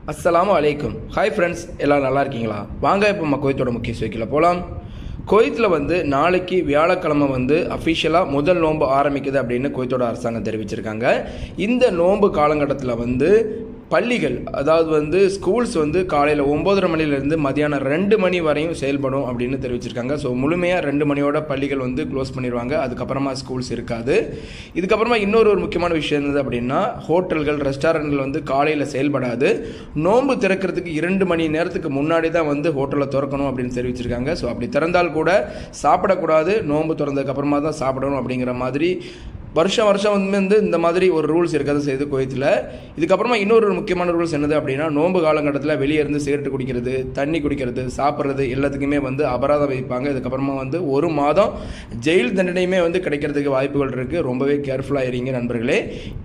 அஸ்ஸலாமு அலைக்கும் hi friends எல்லாம் நல்லா இருக்கீங்களா வாங்க இப்போ நம்ம குவைத்தோட முக்கிய சுவைக்கில் போகலாம் குவைத்தில் வந்து நாளைக்கு வியாழக்கிழமை வந்து அஃபிஷியலாக முதல் நோன்பு ஆரம்பிக்குது அப்படின்னு குவைத்தோட அரசாங்கம் தெரிவிச்சிருக்காங்க இந்த நோன்பு காலகட்டத்தில் வந்து பள்ளிகள் அதாவது வந்து ஸ்கூல்ஸ் வந்து காலையில் ஒம்போதரை மணிலேருந்து மதியானம் ரெண்டு மணி வரையும் செயல்படும் அப்படின்னு தெரிவிச்சிருக்காங்க ஸோ முழுமையாக ரெண்டு மணியோட பள்ளிகள் வந்து க்ளோஸ் பண்ணிடுவாங்க அதுக்கப்புறமா ஸ்கூல்ஸ் இருக்காது இதுக்கப்புறமா இன்னொரு ஒரு முக்கியமான விஷயம் இருந்தது அப்படின்னா ஹோட்டல்கள் ரெஸ்டாரண்ட்கள் வந்து காலையில் செயல்படாது நோன்பு திறக்கிறதுக்கு இரண்டு மணி நேரத்துக்கு முன்னாடி தான் வந்து ஹோட்டலை திறக்கணும் அப்படின்னு தெரிவிச்சிருக்காங்க ஸோ அப்படி திறந்தால் கூட சாப்பிடக்கூடாது நோன்பு திறந்ததுக்கு அப்புறமா தான் சாப்பிடணும் அப்படிங்கிற மாதிரி வருஷம் வருஷம் வந்து இந்த மாதிரி ஒரு ரூல்ஸ் இருக்கிறது செய்து குவைத்தில் இதுக்கப்புறமா இன்னொரு ஒரு முக்கியமான ரூல்ஸ் என்னது அப்படின்னா நோன்பு காலகட்டத்தில் வெளியே இருந்து சிகரெட் குடிக்கிறது தண்ணி குடிக்கிறது சாப்பிட்றது எல்லாத்துக்குமே வந்து அபராதம் வைப்பாங்க இதுக்கப்புறமா வந்து ஒரு மாதம் ஜெயில் தண்டனையுமே வந்து கிடைக்கிறதுக்கு வாய்ப்புகள் இருக்குது ரொம்பவே கேர்ஃபுல்லாக இருங்க நண்பர்களே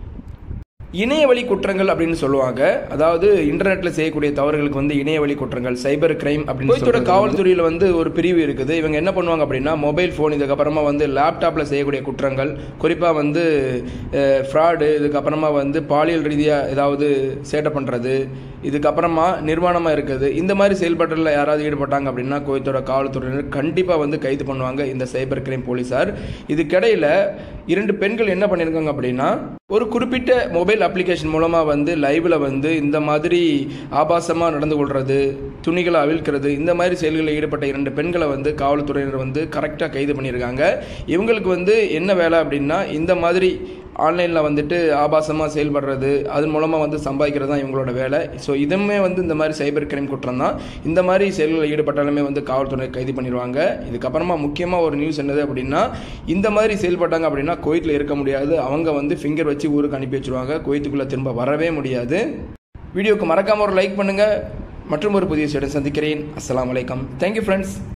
இணையவழி குற்றங்கள் அப்படின்னு சொல்லுவாங்க அதாவது இன்டர்நெட்ல செய்யக்கூடிய தவறுகளுக்கு வந்து இணையவழி குற்றங்கள் சைபர் கிரைம் அப்படின்னு சொல்லிட்டு காவல்துறையில் வந்து ஒரு பிரிவு இருக்குது இவங்க என்ன பண்ணுவாங்க அப்படின்னா மொபைல் ஃபோன் இதுக்கப்புறமா வந்து லேப்டாப்ல செய்யக்கூடிய குற்றங்கள் குறிப்பாக வந்து ஃப்ராடு இதுக்கப்புறமா வந்து பாலியல் ரீதியாக ஏதாவது சேட்டை பண்ணுறது இதுக்கப்புறமா நிர்வாணமாக இருக்குது இந்த மாதிரி செயல்பாட்டில் யாராவது ஈடுபட்டாங்க அப்படின்னா கோயத்தோட காவல்துறையினர் கண்டிப்பாக வந்து கைது பண்ணுவாங்க இந்த சைபர் கிரைம் போலீஸார் இதுக்கிடையில் இரண்டு பெண்கள் என்ன பண்ணியிருக்காங்க அப்படின்னா ஒரு குறிப்பிட்ட மொபைல் அப்ளிகேஷன் மூலமாக வந்து லைவில் வந்து இந்த மாதிரி ஆபாசமாக நடந்து கொள்வது துணிகளை அவிழ்க்கிறது இந்த மாதிரி செயல்களில் ஈடுபட்ட இரண்டு பெண்களை வந்து காவல்துறையினர் வந்து கரெக்டாக கைது பண்ணியிருக்காங்க இவங்களுக்கு வந்து என்ன வேலை அப்படின்னா இந்த மாதிரி ஆன்லைனில் வந்துட்டு ஆபாசமாக செயல்படுறது அதன் மூலமாக வந்து சம்பாதிக்கிறது தான் இவங்களோட வேலை ஸோ இதுவுமே வந்து இந்த மாதிரி சைபர் கிரைம் குற்றம் தான் இந்த மாதிரி செயல்களில் ஈடுபட்டாலுமே வந்து காவல்துறை கைது பண்ணிடுவாங்க இதுக்கப்புறமா முக்கியமாக ஒரு நியூஸ் என்னது அப்படின்னா இந்த மாதிரி செயல்பட்டாங்க அப்படின்னா குவைத்தில் இருக்க முடியாது அவங்க வந்து ஃபிங்கர் வச்சு ஊருக்கு அனுப்பி வச்சுருவாங்க குவைத்துக்குள்ளே திரும்ப வரவே முடியாது வீடியோக்கு மறக்காமல் ஒரு லைக் பண்ணுங்கள் மற்றும் ஒரு புதிய செய்யுடன் சந்திக்கிறேன் அஸ்லாம் வலைக்கம் தேங்க்யூ ஃப்ரெண்ட்ஸ்